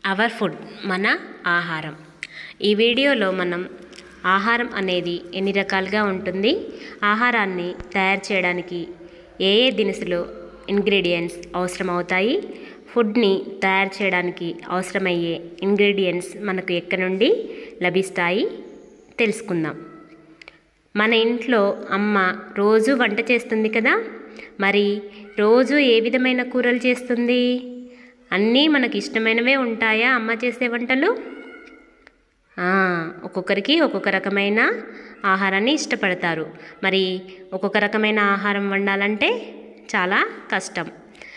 our food మన ఆహారం ఈ వీడియోలో మనం ఆహారం అనేది ఎన్ని రకాలుగా ఉంటుంది ఆహారాన్ని తయారు చేయడానికి ఏ ఏ దినుసులు ఇంగ్రీడియంట్స్ అవసరం అవుతాయి ఫుడ్ని తయారు చేయడానికి అవసరమయ్యే ఇంగ్రీడియంట్స్ మనకు ఎక్కడి నుండి లభిస్తాయి తెలుసుకుందాం మన ఇంట్లో అమ్మ రోజు వంట చేస్తుంది కదా మరి రోజు ఏ విధమైన కూరలు చేస్తుంది అన్నీ మనకి ఇష్టమైనవే ఉంటాయా అమ్మ చేసే వంటలు ఆ, ఒక్కొక్కరికి ఒక్కొక్క రకమైన ఆహారాన్ని ఇష్టపడతారు మరి ఒక్కొక్క రకమైన ఆహారం వండాలంటే చాలా కష్టం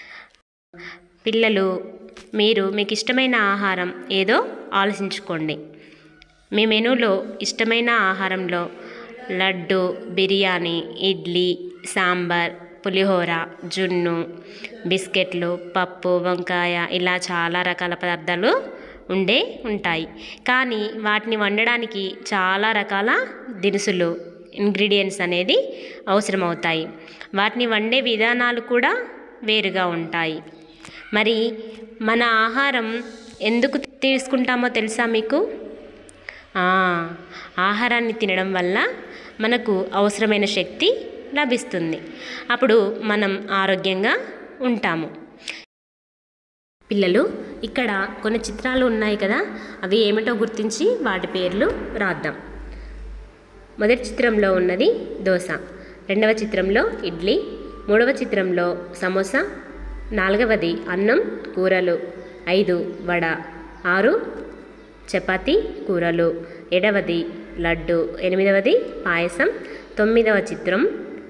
పిల్లలు మీరు మీకు ఇష్టమైన ఆహారం ఏదో ఆలోచించుకోండి మీ మెనూలో ఇష్టమైన ఆహారంలో లడ్డు బిర్యానీ ఇడ్లీ సాంబార్ పులిహోర జున్ను బిస్కెట్లు పప్పు వంకాయ ఇలా చాలా రకాల పదార్థాలు ఉండే ఉంటాయి కానీ వాటిని వండడానికి చాలా రకాల దినుసులు ఇంగ్రీడియంట్స్ అనేది అవసరమవుతాయి వాటిని వండే విధానాలు కూడా వేరుగా ఉంటాయి మరి మన ఆహారం ఎందుకు తీసుకుంటామో తెలుసా మీకు ఆ, ఆహారాన్ని తినడం వల్ల మనకు అవసరమైన శక్తి లభిస్తుంది అప్పుడు మనం ఆరోగ్యంగా ఉంటాము పిల్లలు ఇక్కడ కొన్ని చిత్రాలు ఉన్నాయి కదా అవి ఏమిటో గుర్తించి వాటి పేర్లు రాద్దాం మొదటి చిత్రంలో ఉన్నది దోశ రెండవ చిత్రంలో ఇడ్లీ మూడవ చిత్రంలో సమోసా నాలుగవది అన్నం కూరలు ఐదు వడ ఆరు చపాతి కూరలు ఏడవది లడ్డు ఎనిమిదవది పాయసం తొమ్మిదవ చిత్రం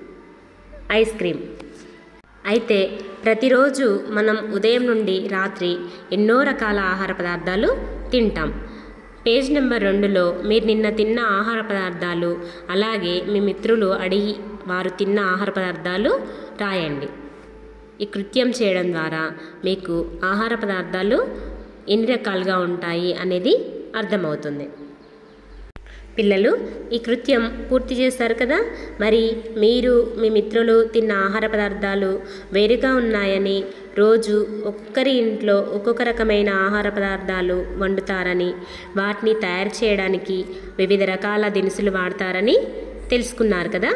ఐస్ క్రీమ్ అయితే ప్రతిరోజు మనం ఉదయం నుండి రాత్రి ఎన్నో రకాల ఆహార పదార్థాలు తింటాం పేజ్ నెంబర్ రెండులో మీరు నిన్న తిన్న ఆహార పదార్థాలు అలాగే మీ మిత్రులు అడిగి వారు తిన్న ఆహార పదార్థాలు రాయండి ఈ కృత్యం చేయడం ద్వారా మీకు ఆహార పదార్థాలు ఎన్ని రకాలుగా ఉంటాయి అనేది అర్థమవుతుంది పిల్లలు ఈ కృత్యం పూర్తి చేస్తారు కదా మరి మీరు మీ మిత్రులు తిన్న ఆహార పదార్థాలు వేరుగా ఉన్నాయని రోజు ఒక్కరి ఇంట్లో ఒక్కొక్క రకమైన ఆహార పదార్థాలు వండుతారని వాటిని తయారు చేయడానికి వివిధ రకాల దినుసులు వాడతారని తెలుసుకున్నారు కదా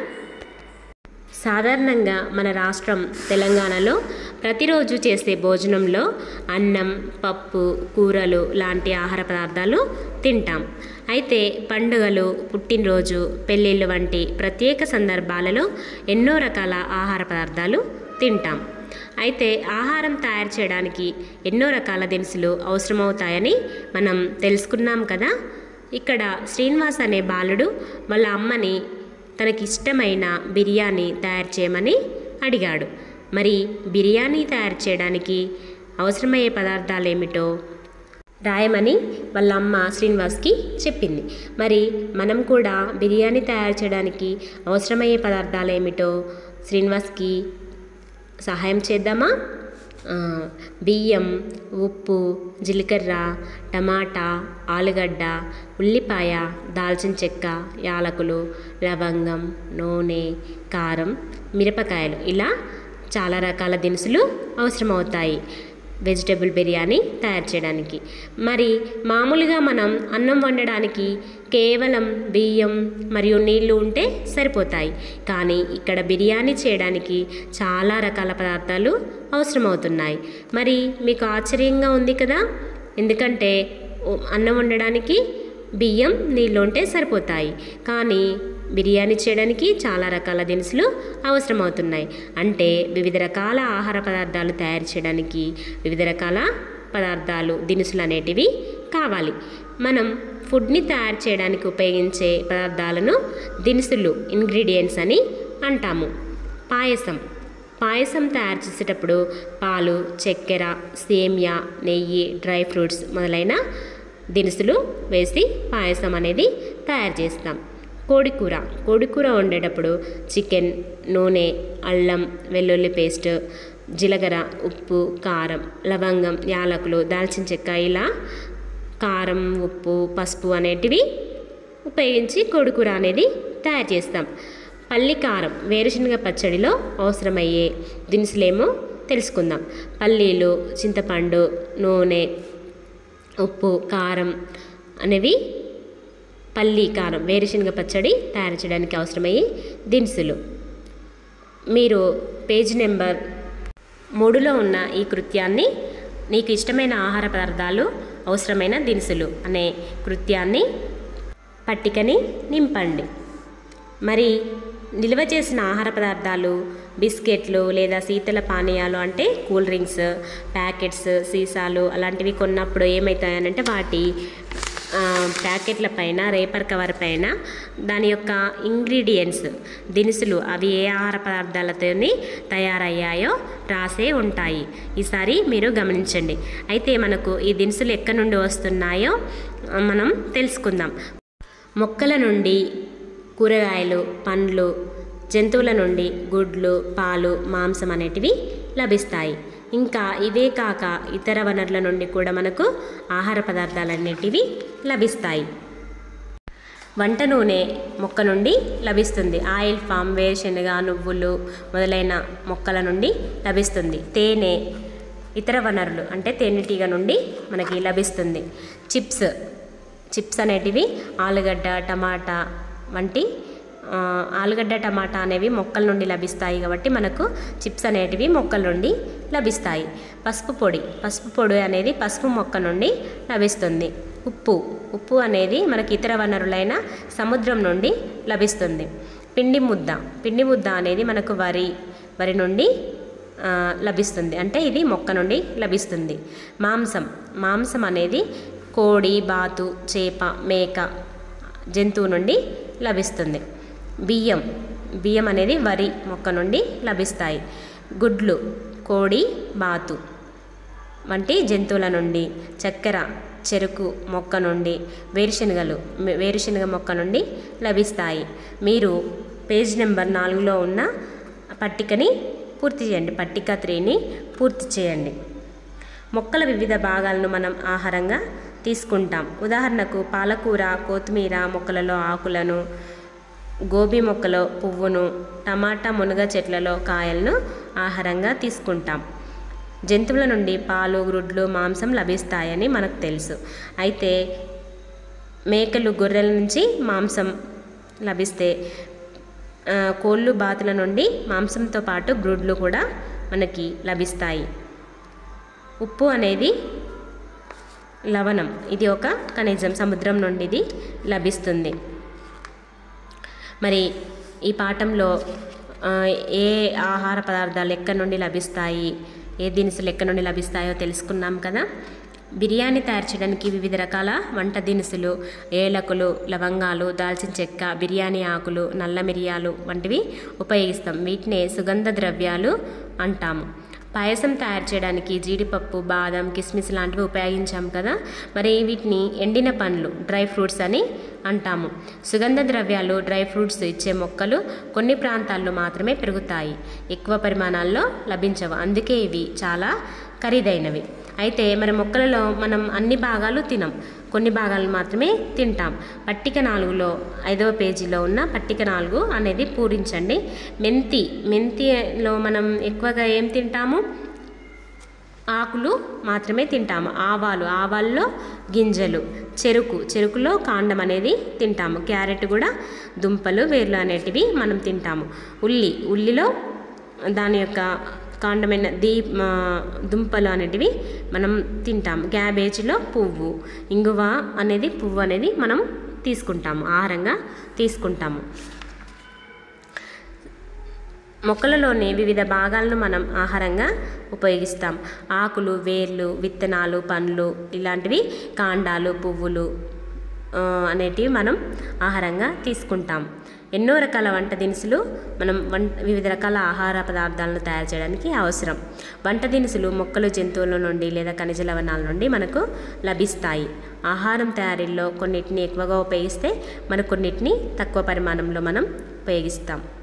సాధారణంగా మన రాష్ట్రం తెలంగాణలో ప్రతిరోజు చేసే భోజనంలో అన్నం పప్పు కూరలు లాంటి ఆహార పదార్థాలు తింటాం అయితే పండుగలు పుట్టినరోజు పెళ్ళిళ్ళు వంటి ప్రత్యేక సందర్భాలలో ఎన్నో రకాల ఆహార పదార్థాలు తింటాం అయితే ఆహారం తయారు చేయడానికి ఎన్నో రకాల దినుసులు అవసరమవుతాయని మనం తెలుసుకున్నాం కదా ఇక్కడ శ్రీనివాస్ అనే బాలుడు వాళ్ళ అమ్మని తనకి ఇష్టమైన బిర్యానీ తయారు చేయమని అడిగాడు మరి బిర్యానీ తయారు చేయడానికి అవసరమయ్యే పదార్థాలు ఏమిటో రాయమని వాళ్ళ అమ్మ శ్రీనివాస్కి చెప్పింది మరి మనం కూడా బిర్యానీ తయారు చేయడానికి అవసరమయ్యే పదార్థాలు ఏమిటో శ్రీనివాస్కి సహాయం చేద్దామా ఆ, బియ్యం ఉప్పు జీలకర్ర టమాటా ఆలుగడ్డ ఉల్లిపాయ దాల్చిన చెక్క యాలకులు లవంగం నూనె కారం మిరపకాయలు ఇలా చాలా రకాల దినుసులు అవసరమవుతాయి వెజిటేబుల్ బిర్యానీ తయారు చేయడానికి మరి మామూలుగా మనం అన్నం వండడానికి కేవలం బియ్యం మరియు నీళ్లు ఉంటే సరిపోతాయి కానీ ఇక్కడ బిర్యానీ చేయడానికి చాలా రకాల పదార్థాలు అవసరమవుతున్నాయి మరి మీకు ఆశ్చర్యంగా ఉంది కదా ఎందుకంటే ఓ- అన్నం వండడానికి బియ్యం నీళ్ళు ఉంటే సరిపోతాయి కానీ బిర్యానీ చేయడానికి చాలా రకాల దినుసులు అవసరమవుతున్నాయి అంటే వివిధ రకాల ఆహార పదార్థాలు తయారు చేయడానికి వివిధ రకాల పదార్థాలు దినుసులు అనేటివి కావాలి మనం ఫుడ్ని తయారు చేయడానికి ఉపయోగించే పదార్థాలను దినుసులు ఇంగ్రీడియంట్స్ అని అంటాము పాయసం పాయసం తయారు చేసేటప్పుడు పాలు చక్కెర సేమియా నెయ్యి డ్రై ఫ్రూట్స్ మొదలైన దినుసులు వేసి పాయసం అనేది తయారు చేస్తాం కోడికూర కోడికూర వండేటప్పుడు చికెన్ నూనె అల్లం వెల్లుల్లి పేస్ట్ జీలకర్ర ఉప్పు కారం లవంగం యాలకులు దాల్చిన చెక్క ఇలా కారం ఉప్పు పసుపు అనేటివి ఉపయోగించి కోడికూర అనేది తయారు చేస్తాం పల్లి కారం వేరుశనగ పచ్చడిలో అవసరమయ్యే దినుసులేమో తెలుసుకుందాం పల్లీలు చింతపండు నూనె ఉప్పు కారం అనేవి పల్లి కారం వేరుశనగ పచ్చడి తయారు చేయడానికి అవసరమయ్యే దినుసులు మీరు పేజ్ నెంబర్ మూడులో ఉన్న ఈ కృత్యాన్ని నీకు ఇష్టమైన ఆహార పదార్థాలు అవసరమైన దినుసులు అనే కృత్యాన్ని పట్టికని నింపండి మరి నిల్వ చేసిన ఆహార పదార్థాలు బిస్కెట్లు లేదా శీతల పానీయాలు అంటే కూల్ డ్రింక్స్ ప్యాకెట్స్ సీసాలు అలాంటివి కొన్నప్పుడు ఏమవుతాయనంటే వాటి ఆ, ప్యాకెట్ల పైన రేపర్ కవర్ పైన దాని యొక్క ఇంగ్రీడియంట్స్ దినుసులు అవి ఏ ఆహార పదార్థాలతోని తయారయ్యాయో రాసే ఉంటాయి ఈసారి మీరు గమనించండి అయితే మనకు ఈ దినుసులు ఎక్కడి నుండి వస్తున్నాయో ఆ, మనం తెలుసుకుందాం మొక్కల నుండి కూరగాయలు పండ్లు జంతువుల నుండి గుడ్లు పాలు మాంసం అనేటివి లభిస్తాయి ఇంకా ఇవే కాక ఇతర వనరుల నుండి కూడా మనకు ఆహార పదార్థాలు అనేటివి లభిస్తాయి వంట నూనె మొక్క నుండి లభిస్తుంది ఆయిల్ ఫామ్ వేరుశనగ నువ్వులు మొదలైన మొక్కల నుండి లభిస్తుంది తేనె ఇతర వనరులు అంటే తేనెటీగ నుండి మనకి లభిస్తుంది చిప్స్ చిప్స్ అనేటివి ఆలుగడ్డ టమాటా వంటి ఆ, ఆలుగడ్డ టమాటా అనేవి మొక్కల నుండి లభిస్తాయి కాబట్టి మనకు చిప్స్ అనేటివి మొక్కల నుండి లభిస్తాయి పసుపు పొడి పసుపు పొడి అనేది పసుపు మొక్క నుండి లభిస్తుంది ఉప్పు ఉప్పు అనేది మనకి ఇతర వనరులైన సముద్రం నుండి లభిస్తుంది పిండి ముద్ద పిండి ముద్ద అనేది మనకు వరి వరి నుండి ఆ, లభిస్తుంది అంటే ఇది మొక్క నుండి లభిస్తుంది మాంసం మాంసం అనేది కోడి బాతు చేప మేక జంతువు నుండి లభిస్తుంది బియ్యం బియ్యం అనేది వరి మొక్క నుండి లభిస్తాయి గుడ్లు కోడి బాతు వంటి జంతువుల నుండి చక్కెర చెరుకు మొక్క నుండి వేరుశనగలు మే- వేరుశనగ మొక్క నుండి లభిస్తాయి మీరు పేజ్ నెంబర్ నాలుగులో ఉన్న పట్టికని పూర్తి చేయండి పట్టిక త్రీని పూర్తి చేయండి మొక్కల వివిధ భాగాలను మనం ఆహారంగా తీసుకుంటాం ఉదాహరణకు పాలకూర కొత్తిమీర మొక్కలలో ఆకులను గోబీ మొక్కలో పువ్వును టమాటా మునగ చెట్లలో కాయలను ఆహారంగా తీసుకుంటాం జంతువుల నుండి పాలు గ్రుడ్లు మాంసం లభిస్తాయని మనకు తెలుసు అయితే మేకలు గొర్రెల నుంచి మాంసం లభిస్తే ఆ, కోళ్ళు బాతుల నుండి మాంసంతో పాటు గ్రుడ్లు కూడా మనకి లభిస్తాయి ఉప్పు అనేది లవణం ఇది ఒక ఖనిజం సముద్రం నుండి ఇది లభిస్తుంది మరి ఈ పాఠంలో ఆ, ఏ ఆహార పదార్థాలు ఎక్కడి నుండి లభిస్తాయి ఏ దినుసులు ఎక్కడి నుండి లభిస్తాయో తెలుసుకున్నాం కదా బిర్యానీ తయారు చేయడానికి వివిధ రకాల వంట దినుసులు ఏలకులు లవంగాలు దాల్చిన చెక్క బిర్యానీ ఆకులు నల్ల మిరియాలు వంటివి ఉపయోగిస్తాం వీటినే సుగంధ ద్రవ్యాలు అంటాము పాయసం తయారు చేయడానికి జీడిపప్పు బాదం కిస్మిస్ లాంటివి ఉపయోగించాం కదా మరి వీటిని ఎండిన పండ్లు డ్రై ఫ్రూట్స్ అని అంటాము సుగంధ ద్రవ్యాలు డ్రై ఫ్రూట్స్ ఇచ్చే మొక్కలు కొన్ని ప్రాంతాల్లో మాత్రమే పెరుగుతాయి ఎక్కువ పరిమాణాల్లో లభించవు అందుకే ఇవి చాలా ఖరీదైనవి అయితే మరి మొక్కలలో మనం అన్ని భాగాలు తినం కొన్ని భాగాలు మాత్రమే తింటాం పట్టిక నాలుగులో ఐదవ పేజీలో ఉన్న పట్టిక నాలుగు అనేది పూరించండి మెంతి మెంతిలో మనం ఎక్కువగా ఏం తింటాము ఆకులు మాత్రమే తింటాము ఆవాలు ఆవాల్లో గింజలు చెరుకు చెరుకులో కాండం అనేది తింటాము క్యారెట్ కూడా దుంపలు వేర్లు అనేటివి మనం తింటాము ఉల్లి ఉల్లిలో దాని యొక్క కాండమైన దీ ఆ, దుంపలు అనేటివి మనం తింటాం క్యాబేజీలో పువ్వు ఇంగువ అనేది పువ్వు అనేది మనం తీసుకుంటాము ఆహారంగా తీసుకుంటాము మొక్కలలోని వివిధ భాగాలను మనం ఆహారంగా ఉపయోగిస్తాం ఆకులు వేర్లు విత్తనాలు పండ్లు ఇలాంటివి కాండాలు పువ్వులు ఆ, అనేటివి మనం ఆహారంగా తీసుకుంటాం ఎన్నో రకాల వంట దినుసులు మనం వం వివిధ రకాల ఆహార పదార్థాలను తయారు చేయడానికి అవసరం వంట దినుసులు మొక్కలు జంతువుల నుండి లేదా ఖనిజ లవణాల నుండి మనకు లభిస్తాయి ఆహారం తయారీలో కొన్నిటిని ఎక్కువగా ఉపయోగిస్తే మరి కొన్నిటిని తక్కువ పరిమాణంలో మనం ఉపయోగిస్తాం